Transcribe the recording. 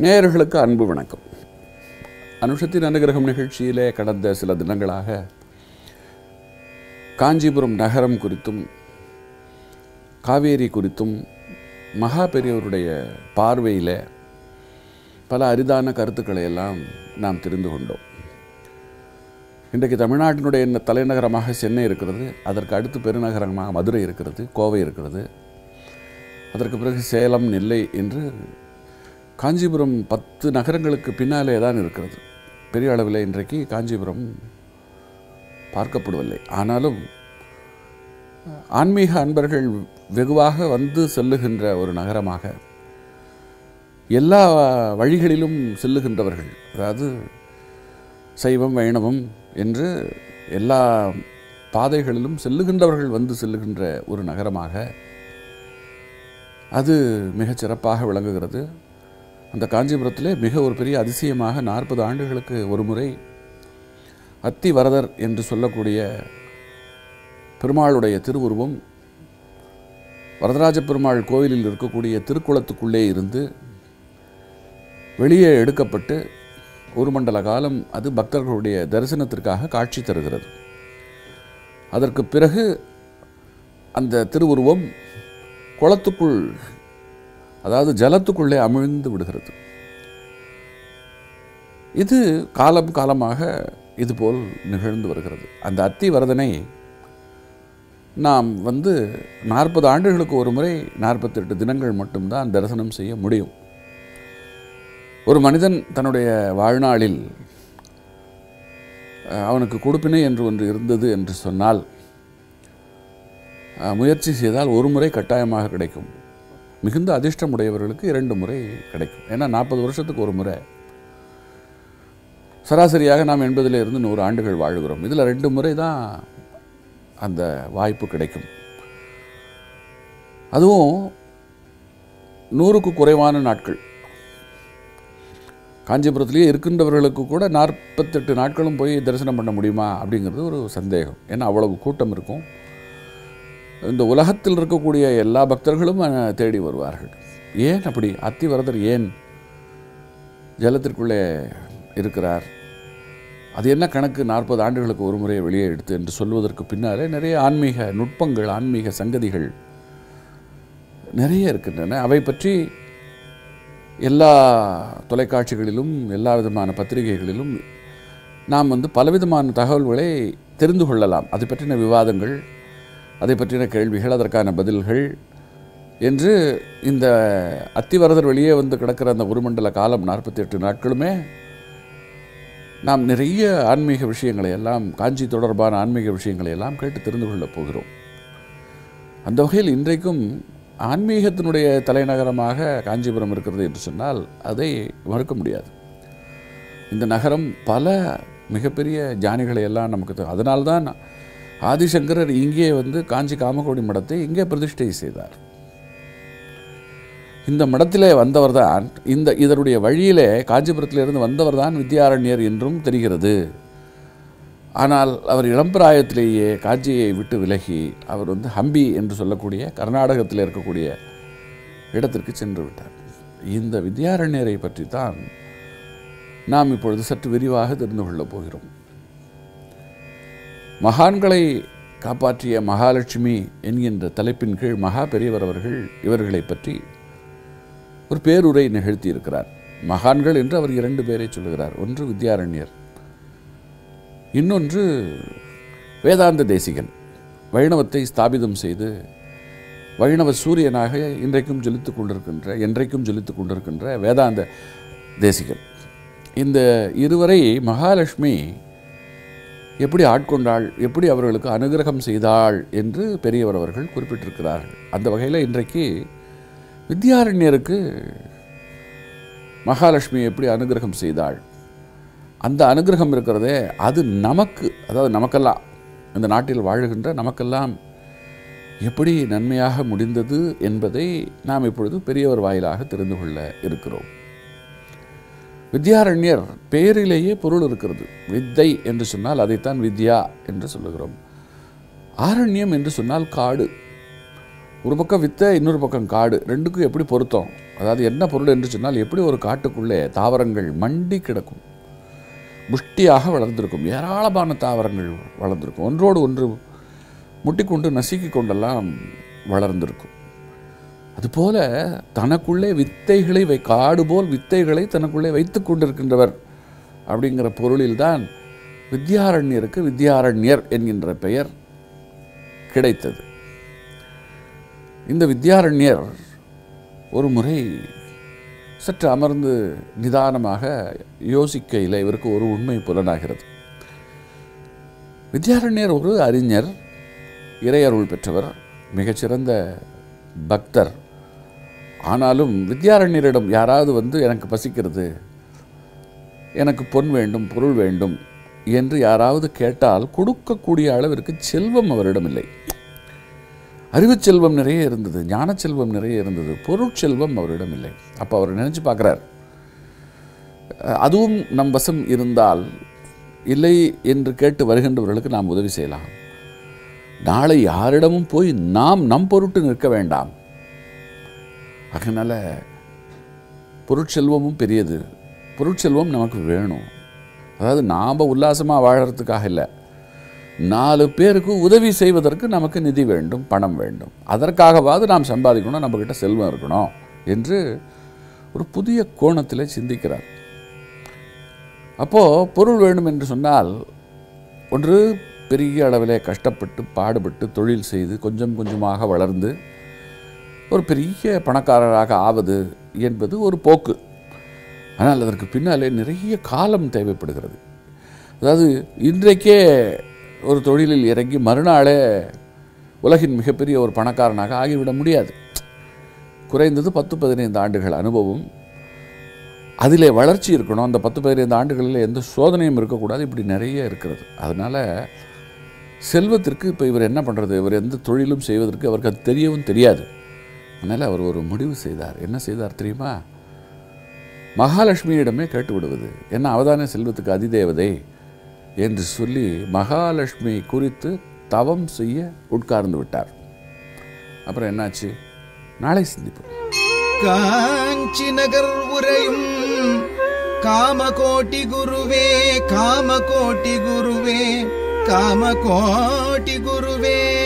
நேயர்களுக்கு அன்பு வணக்கம் அனுஷத்தின் அனுகிரகம் நிகழ்ச்சியிலே கடந்த சில தினங்களாக காஞ்சிபுரம் நகரம் குறித்தும் காவேரி குறித்தும் மகா பெரியவருடைய பார்வையில் பல அரிதான கருத்துக்களை எல்லாம் நாம் தெரிந்து கொண்டோம் இன்றைக்கு தமிழ்நாட்டினுடைய இந்த தலைநகரமாக சென்னை இருக்கிறது அதற்கு அடுத்து பெருநகரமாக மதுரை இருக்கிறது கோவை இருக்கிறது அதற்கு பிறகு சேலம் நெல்லை என்று காஞ்சிபுரம் பத்து நகரங்களுக்கு பின்னாலே தான் இருக்கிறது பெரிய அளவில் இன்றைக்கு காஞ்சிபுரம் பார்க்கப்படுவதில்லை ஆனாலும் ஆன்மீக அன்பர்கள் வெகுவாக வந்து செல்லுகின்ற ஒரு நகரமாக எல்லா வழிகளிலும் செல்லுகின்றவர்கள் அதாவது சைவம் வைணவம் என்று எல்லா பாதைகளிலும் செல்லுகின்றவர்கள் வந்து செல்லுகின்ற ஒரு நகரமாக அது மிகச் சிறப்பாக விளங்குகிறது அந்த காஞ்சிபுரத்திலே மிக ஒரு பெரிய அதிசயமாக நாற்பது ஆண்டுகளுக்கு ஒரு முறை அத்தி வரதர் என்று சொல்லக்கூடிய பெருமாளுடைய திருவுருவம் வரதராஜ பெருமாள் கோவிலில் இருக்கக்கூடிய திருக்குளத்துக்குள்ளே இருந்து வெளியே எடுக்கப்பட்டு ஒரு மண்டல காலம் அது பக்தர்களுடைய தரிசனத்திற்காக காட்சி தருகிறது அதற்கு பிறகு அந்த திருவுருவம் குளத்துக்குள் அதாவது ஜலத்துக்குள்ளே அமிழ்ந்து விடுகிறது இது காலம் காலமாக இதுபோல் நிகழ்ந்து வருகிறது அந்த அத்தி வரதனை நாம் வந்து நாற்பது ஆண்டுகளுக்கு ஒரு முறை நாற்பத்தெட்டு தினங்கள் மட்டும்தான் தரிசனம் செய்ய முடியும் ஒரு மனிதன் தன்னுடைய வாழ்நாளில் அவனுக்கு கொடுப்பினை என்று ஒன்று இருந்தது என்று சொன்னால் முயற்சி செய்தால் ஒரு முறை கட்டாயமாக கிடைக்கும் மிகுந்த அதிர்ஷ்டம் உடையவர்களுக்கு இரண்டு முறை கிடைக்கும் ஏன்னா நாற்பது வருஷத்துக்கு ஒரு முறை சராசரியாக நாம் எண்பதில் இருந்து நூறு ஆண்டுகள் வாழ்கிறோம் இதில் ரெண்டு முறை தான் அந்த வாய்ப்பு கிடைக்கும் அதுவும் நூறுக்கு குறைவான நாட்கள் காஞ்சிபுரத்திலேயே இருக்கின்றவர்களுக்கு கூட நாற்பத்தெட்டு நாட்களும் போய் தரிசனம் பண்ண முடியுமா அப்படிங்கிறது ஒரு சந்தேகம் ஏன்னா அவ்வளவு கூட்டம் இருக்கும் இந்த உலகத்தில் இருக்கக்கூடிய எல்லா பக்தர்களும் தேடி வருவார்கள் ஏன் அப்படி அத்திவரதர் ஏன் ஜலத்திற்குள்ளே இருக்கிறார் அது என்ன கணக்கு நாற்பது ஆண்டுகளுக்கு ஒரு முறை வெளியே எடுத்து என்று சொல்வதற்கு பின்னாலே நிறைய ஆன்மீக நுட்பங்கள் ஆன்மீக சங்கதிகள் நிறைய இருக்கின்றன அவை பற்றி எல்லா தொலைக்காட்சிகளிலும் எல்லா விதமான பத்திரிகைகளிலும் நாம் வந்து பலவிதமான தகவல்களை தெரிந்து கொள்ளலாம் அதை பற்றின விவாதங்கள் அதை பற்றின கேள்விகள் அதற்கான பதில்கள் என்று இந்த அத்திவரதர் வெளியே வந்து கிடக்கிற அந்த ஒரு மண்டல காலம் நாற்பத்தி எட்டு நாட்களுமே நாம் நிறைய ஆன்மீக விஷயங்களை எல்லாம் காஞ்சி தொடர்பான ஆன்மீக விஷயங்களை எல்லாம் கேட்டு தெரிந்து கொள்ளப் போகிறோம் அந்த வகையில் இன்றைக்கும் ஆன்மீகத்தினுடைய தலைநகரமாக காஞ்சிபுரம் இருக்கிறது என்று சொன்னால் அதை மறுக்க முடியாது இந்த நகரம் பல மிகப்பெரிய ஜானிகளை எல்லாம் நமக்கு அதனால்தான் ஆதிசங்கரர் இங்கே வந்து காஞ்சி காமகோடி மடத்தை இங்கே பிரதிஷ்டை செய்தார் இந்த மடத்திலே வந்தவர் தான் இந்த இதனுடைய வழியிலே காஞ்சிபுரத்திலிருந்து வந்தவர் தான் வித்யாரண்யர் என்றும் தெரிகிறது ஆனால் அவர் இளம்பிராயத்திலேயே காஞ்சியை விட்டு விலகி அவர் வந்து ஹம்பி என்று சொல்லக்கூடிய கர்நாடகத்தில் இருக்கக்கூடிய இடத்திற்கு சென்று விட்டார் இந்த வித்யாரண்யரை பற்றி தான் நாம் இப்பொழுது சற்று விரிவாக தெரிந்து கொள்ளப் போகிறோம் மகான்களை காப்பாற்றிய மகாலட்சுமி என்கின்ற தலைப்பின் கீழ் மகா பெரியவர் அவர்கள் இவர்களை பற்றி ஒரு பேருரை நிகழ்த்தி இருக்கிறார் மகான்கள் என்று அவர் இரண்டு பேரை சொல்லுகிறார் ஒன்று வித்யாரண்யர் இன்னொன்று வேதாந்த தேசிகன் வைணவத்தை ஸ்தாபிதம் செய்து வைணவ சூரியனாக இன்றைக்கும் ஜொலித்து கொண்டிருக்கின்ற என்றைக்கும் ஜொலித்து கொண்டிருக்கின்ற வேதாந்த தேசிகன் இந்த இருவரை மகாலட்சுமி எப்படி ஆட்கொண்டாள் எப்படி அவர்களுக்கு அனுகிரகம் செய்தாள் என்று பெரியவர் அவர்கள் குறிப்பிட்டிருக்கிறார்கள் அந்த வகையில் இன்றைக்கு வித்யாரண்யருக்கு மகாலட்சுமி எப்படி அனுகிரகம் செய்தாள் அந்த அனுகிரகம் இருக்கிறதே அது நமக்கு அதாவது நமக்கெல்லாம் இந்த நாட்டில் வாழுகின்ற நமக்கெல்லாம் எப்படி நன்மையாக முடிந்தது என்பதை நாம் இப்பொழுது பெரியவர் வாயிலாக தெரிந்து கொள்ள இருக்கிறோம் வித்யாரண்யர் பெயரிலேயே பொருள் இருக்கிறது வித்தை என்று சொன்னால் அதைத்தான் வித்யா என்று சொல்லுகிறோம் ஆரண்யம் என்று சொன்னால் காடு ஒரு பக்கம் வித்தை இன்னொரு பக்கம் காடு ரெண்டுக்கும் எப்படி பொருத்தம் அதாவது என்ன பொருள் என்று சொன்னால் எப்படி ஒரு காட்டுக்குள்ளே தாவரங்கள் மண்டி கிடக்கும் புஷ்டியாக வளர்ந்திருக்கும் ஏராளமான தாவரங்கள் வளர்ந்திருக்கும் ஒன்றோடு ஒன்று முட்டிக்கொண்டு நசுக்கி கொண்டெல்லாம் வளர்ந்திருக்கும் அதுபோல தனக்குள்ளே வித்தைகளை வை காடு போல் வித்தைகளை தனக்குள்ளே வைத்து கொண்டிருக்கின்றவர் அப்படிங்கிற பொருளில்தான் வித்யாரண்யருக்கு வித்யாரண்யர் என்கின்ற பெயர் கிடைத்தது இந்த வித்யாரண்யர் ஒரு முறை சற்று அமர்ந்து நிதானமாக யோசிக்கையில் இவருக்கு ஒரு உண்மை புலனாகிறது வித்யாரண்யர் ஒரு அறிஞர் இறையருள் பெற்றவர் மிகச்சிறந்த பக்தர் ஆனாலும் வித்யாரண்யரிடம் யாராவது வந்து எனக்கு பசிக்கிறது எனக்கு பொன் வேண்டும் பொருள் வேண்டும் என்று யாராவது கேட்டால் கொடுக்கக்கூடிய அளவிற்கு செல்வம் அவரிடம் இல்லை அறிவுச் செல்வம் நிறைய இருந்தது ஞான செல்வம் நிறைய இருந்தது பொருட்செல்வம் அவரிடம் இல்லை அப்போ அவர் நினைச்சு பார்க்குறார் அதுவும் நம் வசம் இருந்தால் இல்லை என்று கேட்டு வருகின்றவர்களுக்கு நாம் உதவி செய்யலாம் நாளை யாரிடமும் போய் நாம் நம் பொருட்டு நிற்க வேண்டாம் அதனால் பொருட்செல்வமும் பெரியது பொருட்செல்வம் நமக்கு வேணும் அதாவது நாம் உல்லாசமாக வாழறதுக்காக இல்லை நாலு பேருக்கு உதவி செய்வதற்கு நமக்கு நிதி வேண்டும் பணம் வேண்டும் அதற்காகவாவது நாம் சம்பாதிக்கணும் நம்மக்கிட்ட செல்வம் இருக்கணும் என்று ஒரு புதிய கோணத்தில் சிந்திக்கிறார் அப்போது பொருள் வேண்டும் என்று சொன்னால் ஒன்று பெரிய அளவிலே கஷ்டப்பட்டு பாடுபட்டு தொழில் செய்து கொஞ்சம் கொஞ்சமாக வளர்ந்து ஒரு பெரிய பணக்காரராக ஆவது என்பது ஒரு போக்கு ஆனால் அதற்கு பின்னாலே நிறைய காலம் தேவைப்படுகிறது அதாவது இன்றைக்கே ஒரு தொழிலில் இறங்கி மறுநாளே உலகின் மிகப்பெரிய ஒரு பணக்காரனாக ஆகிவிட முடியாது குறைந்தது பத்து பதினைந்து ஆண்டுகள் அனுபவம் அதிலே வளர்ச்சி இருக்கணும் அந்த பத்து பதினைந்து ஆண்டுகளில் எந்த சோதனையும் இருக்கக்கூடாது இப்படி நிறைய இருக்கிறது அதனால் செல்வத்திற்கு இப்போ இவர் என்ன பண்ணுறது இவர் எந்த தொழிலும் செய்வதற்கு அவருக்கு அது தெரியவும் தெரியாது அதனால் அவர் ஒரு முடிவு செய்தார் என்ன செய்தார் தெரியுமா மகாலட்சுமியிடமே கேட்டு விடுவது என்ன அவதான செல்வத்துக்கு அதிதேவதை என்று சொல்லி மகாலட்சுமி குறித்து தவம் செய்ய உட்கார்ந்து விட்டார் அப்புறம் என்னாச்சு நாளை சிந்திப்போம் காஞ்சி நகர் உரையும் காமகோட்டி குருவே காமகோட்டி குருவே காமகோட்டி குருவே